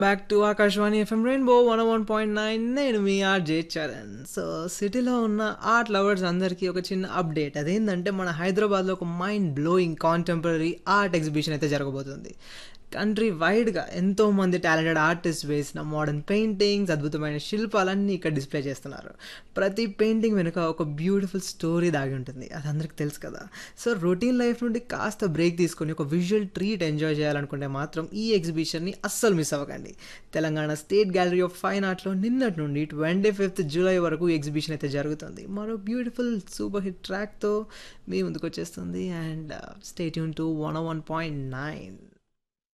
back to Akashvani FM rainbow one one point nine నేను మీ RJ Charan so సిటీలో ఉన్న ఆర్ట్ లవర్స్ అందరికీ ఒక చిన్న అప్డేట్ అదేంటంటే మన హైదరాబాద్లో ఒక mind blowing contemporary art exhibition అయితే జరగబోతుంది కంట్రీ వైడ్గా ఎంతోమంది టాలెంటెడ్ ఆర్టిస్ట్ వేసిన మోడర్న్ పెయింటింగ్స్ అద్భుతమైన శిల్పాలన్నీ ఇక్కడ డిస్ప్లే చేస్తున్నారు ప్రతి పెయింటింగ్ వెనుక ఒక బ్యూటిఫుల్ స్టోరీ దాగి ఉంటుంది అది అందరికి తెలుసు కదా సో రొటీన్ లైఫ్ నుండి కాస్త బ్రేక్ తీసుకొని ఒక విజువల్ ట్రీట్ ఎంజాయ్ చేయాలనుకుంటే మాత్రం ఈ ఎగ్జిబిషన్ని అస్సలు మిస్ అవ్వకండి Telangana state gallery of fine ఆర్ట్లో నిన్నటి నుండి ట్వంటీ ఫిఫ్త్ జూలై వరకు ఎగ్జిబిషన్ అయితే జరుగుతుంది మరో బ్యూటిఫుల్ సూపర్ హిట్ ట్రాక్తో మీ ముందుకు వచ్చేస్తుంది అండ్ స్టేట్ యూన్ to one one point nine